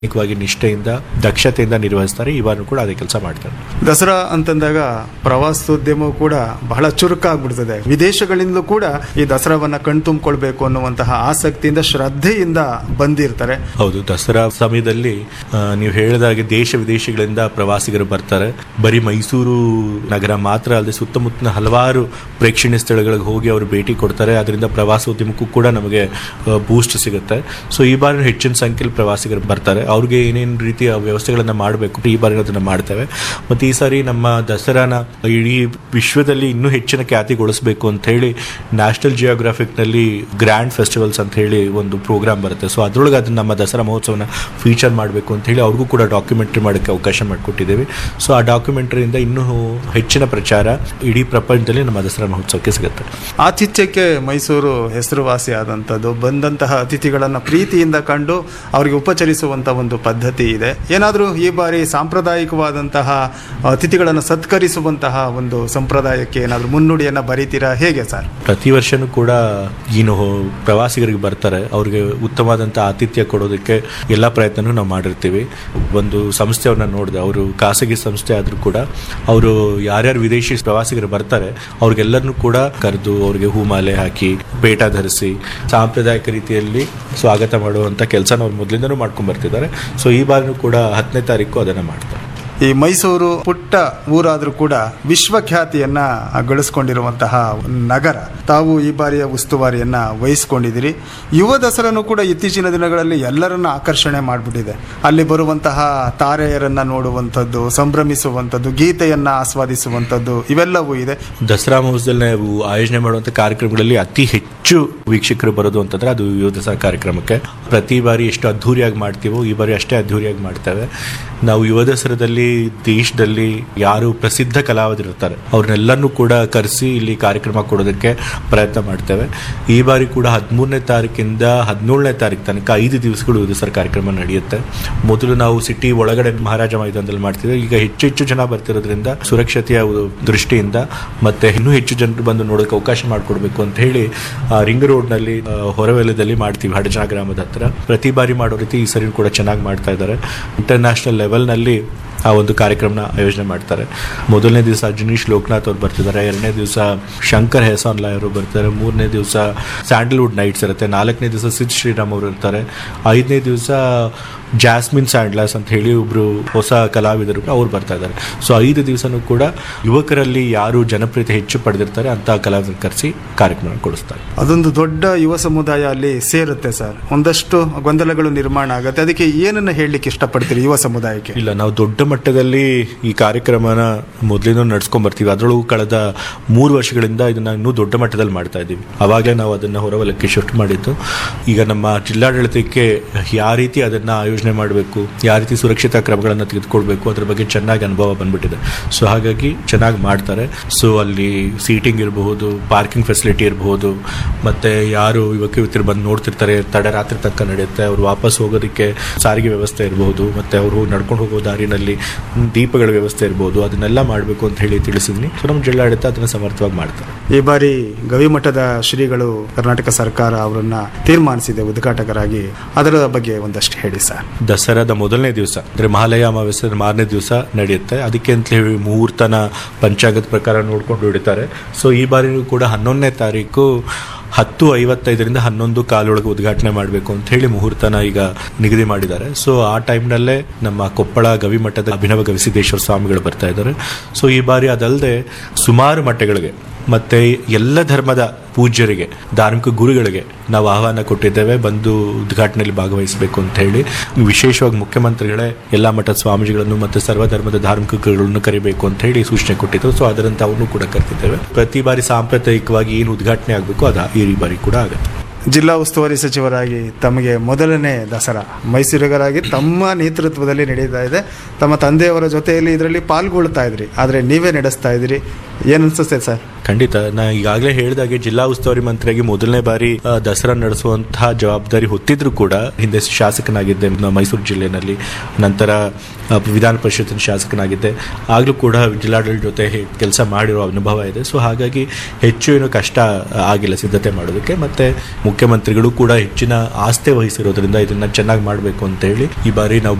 ಪ್ರಾಮಾಣಿಕವಾಗಿ ನಿಷ್ಠೆಯಿಂದ ದಕ್ಷತೆಯಿಂದ ನಿರ್ವಹಿಸ್ತಾರೆ ಈ ಬಾರಿ ಕೂಡ ಅದೇ ಕೆಲಸ ಮಾಡ್ತಾರೆ ದಸರಾ ಅಂತಂದಾಗ ಪ್ರವಾಸೋದ್ಯಮವು ಕೂಡ ಬಹಳ ಚುರುಕಾಗ್ಬಿಡ್ತದೆ ವಿದೇಶಗಳಿಂದಲೂ ಕೂಡ ಈ ದಸರಾವನ್ನ ಕಣ್ತುಂಬಿಕೊಳ್ಬೇಕು ಅನ್ನುವಂತಹ ಆಸಕ್ತಿಯಿಂದ ಶ್ರದ್ಧೆಯಿಂದ ಬಂದಿರ್ತಾರೆ ಹೌದು ದಸರಾ ಸಮಯದಲ್ಲಿ ಆ, ನೀವು ಹೇಳಿದಾಗೆ ದೇಶ ವಿದೇಶಗಳಿಂದ ಪ್ರವಾಸಿಗರು ಬರ್ತಾರೆ ಬರೀ ಮೈಸೂರು ನಗರ ಮಾತ್ರ ಅಲ್ಲದೆ ಸುತ್ತಮುತ್ತಲಿನ ಹಲವಾರು ಪ್ರೇಕ್ಷಣೀಯ ಸ್ಥಳಗಳಿಗೆ ಹೋಗಿ ಅವರು ಭೇಟಿ ಕೊಡ್ತಾರೆ ಅದರಿಂದ ಪ್ರವಾಸೋದ್ಯಮಕ್ಕೂ ಕೂಡ ನಮಗೆ ಬೂಸ್ಟ್ ಸಿಗುತ್ತೆ ಸೊ ಈ ಬಾರಿ ಹೆಚ್ಚಿನ ಸಂಖ್ಯೆಯಲ್ಲಿ ಪ್ರವಾಸಿಗರು ಬರ್ತಾರೆ ಅವ್ರಿಗೆ ಏನೇನು ರೀತಿಯ ವ್ಯವಸ್ಥೆಗಳನ್ನು ಮಾಡಬೇಕು ಈ ಬಾರಿ ಅದನ್ನು ಮಾಡ್ತೇವೆ ಮತ್ತು ಈ ಸಾರಿ ನಮ್ಮ ದಸರಾನ ಇಡೀ ವಿಶ್ವದಲ್ಲಿ ಇನ್ನೂ ಹೆಚ್ಚಿನ ಖ್ಯಾತಿಗೊಳಿಸಬೇಕು ಅಂತ ಹೇಳಿ ನ್ಯಾಷನಲ್ ಜಿಯೋಗ್ರಾಫಿಕ್ನಲ್ಲಿ ಗ್ರ್ಯಾಂಡ್ ಫೆಸ್ಟಿವಲ್ಸ್ ಅಂತ ಹೇಳಿ ಒಂದು ಪ್ರೋಗ್ರಾಮ್ ಬರುತ್ತೆ ಸೊ ಅದರೊಳಗೆ ಅದನ್ನ ನಮ್ಮ ದಸರಾ ಮಹೋತ್ಸವನ ಫೀಚರ್ ಮಾಡಬೇಕು ಅಂತ ಹೇಳಿ ಅವ್ರಿಗೂ ಕೂಡ ಡಾಕ್ಯುಮೆಂಟ್ರಿ ಮಾಡೋಕ್ಕೆ ಅವಕಾಶ ಮಾಡಿಕೊಟ್ಟಿದ್ದೇವೆ ಸೊ ಆ ಡಾಕ್ಯುಮೆಂಟ್ರಿಯಿಂದ ಇನ್ನೂ ಹೆಚ್ಚಿನ ಪ್ರಚಾರ ಇಡೀ ಪ್ರಪಂಚದಲ್ಲಿ ನಮ್ಮ ದಸರಾ ಮಹೋತ್ಸವಕ್ಕೆ ಸಿಗುತ್ತೆ ಆತಿಥ್ಯಕ್ಕೆ ಮೈಸೂರು ಹೆಸರುವಾಸಿ ಆದಂಥದ್ದು ಬಂದಂತಹ ಅತಿಥಿಗಳನ್ನು ಪ್ರೀತಿಯಿಂದ ಕಂಡು ಅವರಿಗೆ ಉಪಚರಿಸುವಂಥ ಒಂದು ಪದ್ಧತಿ ಇದೆ ಏನಾದರೂ ಈ ಬಾರಿ ಸಾಂಪ್ರದಾಯಿಕವಾದಂತಹ ಅತಿಥಿಗಳನ್ನು ಸತ್ಕರಿಸುವಂತಹ ಒಂದು ಸಂಪ್ರದಾಯಕ್ಕೆ ಏನಾದರೂ ಮುನ್ನುಡಿಯನ್ನು ಬರೀತೀರಾ ಹೇಗೆ ಸರ್ ಪ್ರತಿ ವರ್ಷನೂ ಕೂಡ ಏನು ಪ್ರವಾಸಿಗರಿಗೆ ಬರ್ತಾರೆ ಅವ್ರಿಗೆ ಉತ್ತಮವಾದಂಥ ಆತಿಥ್ಯ ಕೊಡೋದಕ್ಕೆ ಎಲ್ಲ ಪ್ರಯತ್ನನೂ ನಾವು ಮಾಡಿರ್ತೀವಿ ಒಂದು ಸಂಸ್ಥೆಯವ್ರನ್ನ ನೋಡಿದೆ ಅವರು ಖಾಸಗಿ ಸಂಸ್ಥೆ ಆದರೂ ಕೂಡ ಅವರು ಯಾರ್ಯಾರು ವಿದೇಶಿ ಪ್ರವಾಸಿಗರು ಬರ್ತಾರೆ ಅವ್ರಿಗೆಲ್ಲರನ್ನೂ ಕೂಡ ಕರೆದು ಅವ್ರಿಗೆ ಹೂಮಾಲೆ ಹಾಕಿ ಪೇಟ ಧರಿಸಿ ಸಾಂಪ್ರದಾಯಿಕ ರೀತಿಯಲ್ಲಿ ಸ್ವಾಗತ ಮಾಡುವಂಥ ಕೆಲಸನ ಅವ್ರು ಮೊದಲಿಂದನೂ ಮಾಡ್ಕೊಂಡು ಬರ್ತಿದ್ದಾರೆ ಸೊ ಈ ಬಾರಿನೂ ಕೂಡ ಹತ್ತನೇ ತಾರೀಕು ಅದನ್ನು ಮಾಡ್ತಾರೆ ಈ ಮೈಸೂರು ಪುಟ್ಟ ಊರಾದರೂ ಕೂಡ ವಿಶ್ವಖ್ಯಾತಿಯನ್ನ ಗಳಿಸ್ಕೊಂಡಿರುವಂತಹ ನಗರ ತಾವು ಈ ಬಾರಿಯ ಉಸ್ತುವಾರಿಯನ್ನ ವಹಿಸ್ಕೊಂಡಿದ್ದೀರಿ ಯುವ ದಸರಾನು ಕೂಡ ಇತ್ತೀಚಿನ ದಿನಗಳಲ್ಲಿ ಎಲ್ಲರನ್ನ ಆಕರ್ಷಣೆ ಮಾಡಿಬಿಟ್ಟಿದೆ ಅಲ್ಲಿ ಬರುವಂತಹ ತಾರೆಯರನ್ನ ನೋಡುವಂಥದ್ದು ಸಂಭ್ರಮಿಸುವಂಥದ್ದು ಗೀತೆಯನ್ನ ಆಸ್ವಾದಿಸುವಂಥದ್ದು ಇವೆಲ್ಲವೂ ಇದೆ ದಸರಾ ಮಹೋತ್ಸವದಲ್ಲಿ ನಾವು ಆಯೋಜನೆ ಮಾಡುವಂಥ ಕಾರ್ಯಕ್ರಮಗಳಲ್ಲಿ ಅತಿ ಹೆಚ್ಚು ವೀಕ್ಷಕರು ಬರೋದು ಅಂತಂದ್ರೆ ಅದು ಯುವ ದಸರಾ ಕಾರ್ಯಕ್ರಮಕ್ಕೆ ಪ್ರತಿ ಬಾರಿ ಎಷ್ಟು ಅದ್ಧೂರಿಯಾಗಿ ಮಾಡ್ತೀವೋ ಈ ಬಾರಿ ಅಷ್ಟೇ ಅದ್ಧೂರಿಯಾಗಿ ಮಾಡ್ತೇವೆ ನಾವು ಯುವ ದಸರಾದಲ್ಲಿ ದೇಶದಲ್ಲಿ ಯಾರು ಪ್ರಸಿದ್ಧ ಕಲಾವಿದರಿರ್ತಾರೆ ಅವ್ರನ್ನೆಲ್ಲರನ್ನೂ ಕೂಡ ಕರೆಸಿ ಇಲ್ಲಿ ಕಾರ್ಯಕ್ರಮ ಕೊಡೋದಕ್ಕೆ ಪ್ರಯತ್ನ ಮಾಡ್ತೇವೆ ಈ ಬಾರಿ ಕೂಡ ಹದಿಮೂರನೇ ತಾರೀಕಿಂದ ಹದಿನೇಳನೇ ತಾರೀಕು ತನಕ ಐದು ದಿವಸಗಳು ಯುವ ದಸರಾ ಕಾರ್ಯಕ್ರಮ ನಡೆಯುತ್ತೆ ಮೊದಲು ನಾವು ಸಿಟಿ ಒಳಗಡೆ ಮಹಾರಾಜ ಮೈದಾನದಲ್ಲಿ ಮಾಡ್ತಿದ್ವಿ ಈಗ ಹೆಚ್ಚು ಹೆಚ್ಚು ಜನ ಬರ್ತಿರೋದ್ರಿಂದ ಸುರಕ್ಷತೆಯ ದೃಷ್ಟಿಯಿಂದ ಮತ್ತೆ ಇನ್ನೂ ಹೆಚ್ಚು ಜನರು ಬಂದು ನೋಡೋಕೆ ಅವಕಾಶ ಮಾಡಿಕೊಡ್ಬೇಕು ಅಂತ ಹೇಳಿ ಆ, ರಿಂಗ್ ರೋಡ್ನಲ್ಲಿ ಆ, ಹೊರವಲಯದಲ್ಲಿ ಮಾಡ್ತೀವಿ ಹಡಜನ ಗ್ರಾಮದ ಹತ್ರ ಪ್ರತಿ ಬಾರಿ ಮಾಡೋ ರೀತಿ ಈ ಸರಿ ಕೂಡ ಚೆನ್ನಾಗಿ ಮಾಡ್ತಾ ಇದ್ದಾರೆ ಇಂಟರ್ನ್ಯಾಷನಲ್ ಲೆವೆಲ್ನಲ್ಲಿ ಆ ಒಂದು ಕಾರ್ಯಕ್ರಮನ ಆಯೋಜನೆ ಮಾಡ್ತಾರೆ ಮೊದಲನೇ ದಿವಸ ಅಜನೀಶ್ ಲೋಕನಾಥ್ ಅವ್ರು ಬರ್ತಿದ್ದಾರೆ ಎರಡನೇ ದಿವಸ ಶಂಕರ್ ಹೆಸಾನ್ಲಾಯ್ ಅವರು ಬರ್ತಾರೆ ಮೂರನೇ ದಿವಸ ಸ್ಯಾಂಡಲ್ವುಡ್ ನೈಟ್ಸ್ ಇರುತ್ತೆ ನಾಲ್ಕನೇ ದಿವಸ ಸಿದ್ ಶ್ರೀರಾಮ್ ಅವರು ಇರ್ತಾರೆ ಐದನೇ ದಿವಸ ಜಾಸ್ಮಿನ್ ಸ್ಯಾಂಡ್ಲಾಸ್ ಅಂತ ಹೇಳಿ ಒಬ್ರು ಹೊಸ ಕಲಾವಿದರು ಅವ್ರು ಬರ್ತಾ ಇದ್ದಾರೆ ಸೊ ಐದು ದಿವಸನೂ ಕೂಡ ಯುವಕರಲ್ಲಿ ಯಾರು ಜನಪ್ರಿಯತೆ ಹೆಚ್ಚು ಪಡೆದಿರ್ತಾರೆ ಅಂತ ಕಲಾವಿದರು ಕರೆಸಿ ಕಾರ್ಯಕ್ರಮ ಕೊಡಿಸ್ತಾರೆ ಅದೊಂದು ದೊಡ್ಡ ಯುವ ಸಮುದಾಯ ಅಲ್ಲಿ ಸೇರುತ್ತೆ ಸರ್ ಒಂದಷ್ಟು ಗೊಂದಲಗಳು ನಿರ್ಮಾಣ ಆಗುತ್ತೆ ಅದಕ್ಕೆ ಏನನ್ನ ಹೇಳಲಿಕ್ಕೆ ಇಷ್ಟಪಡ್ತೀರಿ ಯುವ ಸಮುದಾಯಕ್ಕೆ ಇಲ್ಲ ನಾವು ದೊಡ್ಡ ಮಟ್ಟದಲ್ಲಿ ಈ ಕಾರ್ಯಕ್ರಮನ ಮೊದಲಿಂದ ನಡ್ಸ್ಕೊಂಡ್ ಬರ್ತೀವಿ ಅದರೊಳಗೂ ಕಳೆದ ಮೂರು ವರ್ಷಗಳಿಂದ ಇದನ್ನ ಇನ್ನೂ ದೊಡ್ಡ ಮಟ್ಟದಲ್ಲಿ ಮಾಡ್ತಾ ಇದ್ದೀವಿ ಅವಾಗಲೇ ನಾವು ಅದನ್ನ ಹೊರವಲಯಕ್ಕೆ ಶಿಫ್ಟ್ ಮಾಡಿದ್ದು ಈಗ ನಮ್ಮ ಜಿಲ್ಲಾಡಳಿತಕ್ಕೆ ಯಾವ ರೀತಿ ಅದನ್ನ ಆಯೋಜನೆ ಮಾಡಬೇಕು ಯಾವ ರೀತಿ ಸುರಕ್ಷತಾ ಕ್ರಮಗಳನ್ನು ತೆಗೆದುಕೊಳ್ಬೇಕು ಅದ್ರ ಬಗ್ಗೆ ಚೆನ್ನಾಗಿ ಅನುಭವ ಬಂದ್ಬಿಟ್ಟಿದೆ ಸೊ ಹಾಗಾಗಿ ಚೆನ್ನಾಗಿ ಮಾಡ್ತಾರೆ ಸೊ ಅಲ್ಲಿ ಸೀಟಿಂಗ್ ಇರಬಹುದು ಪಾರ್ಕಿಂಗ್ ಫೆಸಿಲಿಟಿ ಇರಬಹುದು ಮತ್ತೆ ಯಾರು ಯುವಕ ಯುವತಿಯರು ಬಂದು ನೋಡ್ತಿರ್ತಾರೆ ತಡರಾತ್ರಿ ತನಕ ನಡೆಯುತ್ತೆ ಅವ್ರು ವಾಪಸ್ ಹೋಗೋದಕ್ಕೆ ಸಾರಿಗೆ ವ್ಯವಸ್ಥೆ ಇರಬಹುದು ಮತ್ತೆ ಅವರು ನಡ್ಕೊಂಡು ಹೋಗೋ ದಾರಿನಲ್ಲಿ ದೀಪಗಳ ವ್ಯವಸ್ಥೆ ಇರಬಹುದು ಅದನ್ನೆಲ್ಲ ಮಾಡಬೇಕು ಅಂತ ಹೇಳಿ ತಿಳಿಸಿದ್ನಿ ಸೊ ನಮ್ಮ ಜಿಲ್ಲಾಡಳಿತ ಅದನ್ನ ಸಮರ್ಥವಾಗಿ ಮಾಡ್ತಾರೆ ಈ ಬಾರಿ ಗವಿಮಠದ ಶ್ರೀಗಳು ಕರ್ನಾಟಕ ಸರ್ಕಾರ ಅವರನ್ನ ತೀರ್ಮಾನಿಸಿದೆ ಉದ್ಘಾಟಕರಾಗಿ ಅದರ ಬಗ್ಗೆ ಒಂದಷ್ಟು ಹೇಳಿ ಸರ್ ದಸರಾದ ಮೊದಲನೇ ದಿವಸ ಅಂದ್ರೆ ಮಹಾಲಯ ಅಮಾವಾಸ್ಯೆ ಮಾರನೇ ದಿವಸ ನಡೆಯುತ್ತೆ ಅದಕ್ಕೆ ಅಂತ ಹೇಳಿ ಮುಹೂರ್ತನ ಪಂಚಾಂಗದ ಪ್ರಕಾರ ನೋಡ್ಕೊಂಡು ಹಿಡಿತಾರೆ ಸೊ ಈ ಬಾರಿನೂ ಕೂಡ ಹನ್ನೊಂದನೇ ತಾರೀಕು ಹತ್ತು ಐವತ್ತೈದರಿಂದ ಹನ್ನೊಂದು ಕಾಲೊಳಗೆ ಉದ್ಘಾಟನೆ ಮಾಡಬೇಕು ಅಂತ ಹೇಳಿ ಮುಹೂರ್ತನ ಈಗ ನಿಗದಿ ಮಾಡಿದ್ದಾರೆ ಸೊ ಆ ಟೈಮ್ನಲ್ಲೇ ನಮ್ಮ ಕೊಪ್ಪಳ ಗವಿಮಠದ ಅಭಿನವ ಗವಿಸಿದ್ದೇಶ್ವರ ಸ್ವಾಮಿಗಳು ಬರ್ತಾ ಇದ್ದಾರೆ ಸೊ ಈ ಬಾರಿ ಅದಲ್ಲದೆ ಸುಮಾರು ಮಠಗಳಿಗೆ ಮತ್ತೆ ಎಲ್ಲ ಧರ್ಮದ ಪೂಜ್ಯರಿಗೆ ಧಾರ್ಮಿಕ ಗುರುಗಳಿಗೆ ನಾವು ಆಹ್ವಾನ ಕೊಟ್ಟಿದ್ದೇವೆ ಬಂದು ಉದ್ಘಾಟನೆಯಲ್ಲಿ ಭಾಗವಹಿಸಬೇಕು ಅಂತ ಹೇಳಿ ವಿಶೇಷವಾಗಿ ಮುಖ್ಯಮಂತ್ರಿಗಳೇ ಎಲ್ಲ ಮಠದ ಸ್ವಾಮೀಜಿಗಳನ್ನು ಮತ್ತು ಸರ್ವಧರ್ಮದ ಧಾರ್ಮಿಕ ಗುರುಗಳನ್ನು ಕರಿಬೇಕು ಅಂತ ಹೇಳಿ ಸೂಚನೆ ಕೊಟ್ಟಿದ್ರು ಸೊ ಅದರಂತೆ ಅವನು ಕೂಡ ಕರೆದಿದ್ದೇವೆ ಪ್ರತಿ ಬಾರಿ ಸಾಂಪ್ರದಾಯಿಕವಾಗಿ ಏನು ಉದ್ಘಾಟನೆ ಆಗಬೇಕು ಅದು ಈ ಬಾರಿ ಕೂಡ ಆಗುತ್ತೆ ಜಿಲ್ಲಾ ಉಸ್ತುವಾರಿ ಸಚಿವರಾಗಿ ತಮಗೆ ಮೊದಲನೇ ದಸರಾ ಮೈಸೂರಿಗರಾಗಿ ತಮ್ಮ ನೇತೃತ್ವದಲ್ಲಿ ನಡೀತಾ ಇದೆ ತಮ್ಮ ತಂದೆಯವರ ಜೊತೆಯಲ್ಲಿ ಇದರಲ್ಲಿ ಪಾಲ್ಗೊಳ್ತಾ ಇದ್ರಿ ಆದರೆ ನೀವೇ ನಡೆಸ್ತಾ ಇದ್ರಿ ಏನು ಅನ್ಸುತ್ತೆ ಸರ್ ಖಂಡಿತ ನಾ ಈಗಾಗಲೇ ಹೇಳಿದಾಗೆ ಜಿಲ್ಲಾ ಉಸ್ತುವಾರಿ ಮಂತ್ರಿಯಾಗಿ ಮೊದಲನೇ ಬಾರಿ ಆ, ದಸರಾ ನಡೆಸುವಂತಹ ಜವಾಬ್ದಾರಿ ಹೊತ್ತಿದ್ರು ಕೂಡ ಹಿಂದೆ ಶಾಸಕನಾಗಿದ್ದೆ ಮ- ಮೈಸೂರು ಜಿಲ್ಲೆಯಲ್ಲಿ ನಂತರ ಆ, ವಿಧಾನ ಪರಿಷತ್ತಿನ ಶಾಸಕನಾಗಿದ್ದೆ ಆಗಲೂ ಕೂಡ ಜಿಲ್ಲಾಡಳಿತ ಜೊತೆ ಕೆಲಸ ಮಾಡಿರೋ ಅನುಭವ ಇದೆ ಸೊ ಹಾಗಾಗಿ ಹೆಚ್ಚು ಏನು ಕಷ್ಟ ಆಗಿಲ್ಲ ಸಿದ್ಧತೆ ಮಾಡೋದಕ್ಕೆ ಮತ್ತೆ ಮುಖ್ಯಮಂತ್ರಿಗಳು ಕೂಡ ಹೆಚ್ಚಿನ ಆಸ್ಥೆ ವಹಿಸಿರೋದ್ರಿಂದ ಇದನ್ನ ಚೆನ್ನಾಗಿ ಮಾಡಬೇಕು ಅಂತ ಹೇಳಿ ಈ ಬಾರಿ ನಾವು